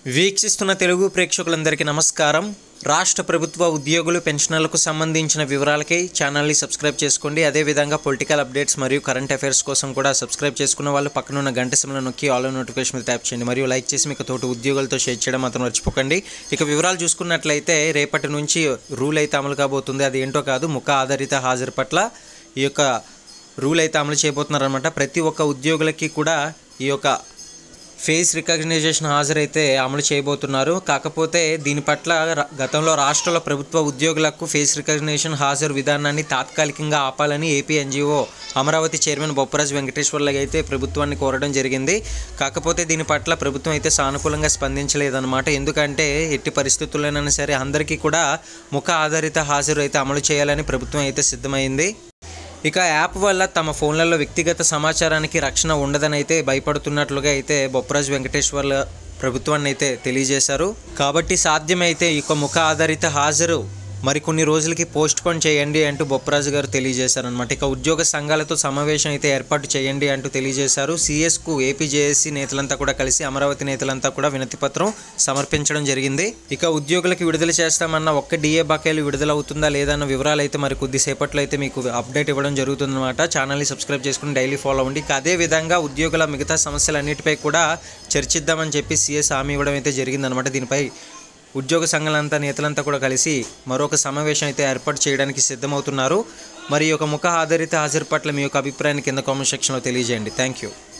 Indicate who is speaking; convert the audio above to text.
Speaker 1: వీక్షిస్తున్న తెలుగు ప్రేక్షకులందరికీ నమస్కారం రాష్ట్ర ప్రభుత్వ ఉద్యోగులు పెన్షనర్లకు సంబంధించిన వివరాలకి ఛానల్ని సబ్స్క్రైబ్ చేసుకోండి అదేవిధంగా పొలిటికల్ అప్డేట్స్ మరియు కరెంట్ అఫైర్స్ కోసం కూడా సబ్స్క్రైబ్ చేసుకున్న వాళ్ళు పక్కన ఉన్న గంట సిమ్లో నొక్కి ఆల్ నోటిఫికేషన్ మీద ట్యాప్ చేయండి మరియు లైక్ చేసి మీకు తోటి ఉద్యోగులతో షేర్ చేయడం మాత్రం మర్చిపోకండి ఇక వివరాలు చూసుకున్నట్లయితే రేపటి నుంచి రూల్ అయితే అమలు కాబోతుంది అది ఏంటో కాదు ముఖ ఆధారిత హాజరు పట్ల ఈ యొక్క రూల్ అయితే అమలు చేయబోతున్నారనమాట ప్రతి ఒక్క ఉద్యోగులకి కూడా ఈ యొక్క ఫేస్ రికగ్నైజేషన్ హాజరైతే అమలు చేయబోతున్నారు కాకపోతే దీని పట్ల ర- గతంలో రాష్ట్రాల ప్రభుత్వ ఉద్యోగులకు ఫేస్ రికగ్నిషన్ హాజరు విధానాన్ని తాత్కాలికంగా ఆపాలని AP NGO Amaravati chairman Bopparaju Venkateswarlu అయితే ప్రభుత్వాన్ని కోరడం జరిగింది కాకపోతే దీని పట్ల ప్రభుత్వం అయితే సానుకూలంగా స్పందించలేదన్నమాట ఎందుకంటే ఎట్టి పరిస్థితుల్లోనైనా సరే అందరికీ కూడా ముఖ ఆధారిత హాజరు అయితే అమలు చేయాలని ప్రభుత్వం అయితే సిద్ధమైంది ఇక యాప్ వల్ల తమ ఫోన్లలో వ్యక్తిగత సమాచారానికి రక్షణ ఉండదని అయితే భయపడుతున్నట్లుగా అయితే బొప్పరాజు వెంకటేశ్వర్ల ప్రభుత్వాన్ని అయితే తెలియజేశారు కాబట్టి సాధ్యమైతే ఈ యొక్క ముఖ ఆధారిత హాజరు మరికొన్ని రోజులకి పోస్ట్ పోన్ చేయండి అంటూ బొప్పరాజు గారు తెలియజేశారనమాట ఇక ఉద్యోగ సంఘాలతో సమావేశం అయితే ఏర్పాటు చేయండి అంటూ తెలియజేశారు సిఎస్కు ఏపీజేఎస్సీ నేతలంతా కూడా కలిసి అమరావతి నేతలంతా కూడా వినతి పత్రం సమర్పించడం జరిగింది ఇక ఉద్యోగులకు విడుదల చేస్తామన్న ఒక్క డిఏ బకాయిలు విడుదల అవుతుందా లేదా అన్న వివరాలు అయితే మరి కొద్దిసేపట్లో అయితే మీకు అప్డేట్ ఇవ్వడం జరుగుతుందన్నమాట ఛానల్ని సబ్స్క్రైబ్ చేసుకుని డైలీ ఫాలో అవ్వండి ఇక అదే విధంగా ఉద్యోగుల మిగతా సమస్యలన్నిటిపై కూడా చర్చిద్దామని చెప్పి సీఎస్ హామీ ఇవ్వడం అయితే జరిగిందనమాట దీనిపై ఉద్యోగ సంఘాలంతా నేతలంతా కూడా కలిసి మరొక సమావేశం అయితే ఏర్పాటు చేయడానికి సిద్ధమవుతున్నారు మరి ఈ యొక్క ముఖ ఆధారిత హాజరు పట్ల మీ యొక్క అభిప్రాయాన్ని కింద కామెంట్ సెక్షన్లో తెలియజేయండి థ్యాంక్ యూ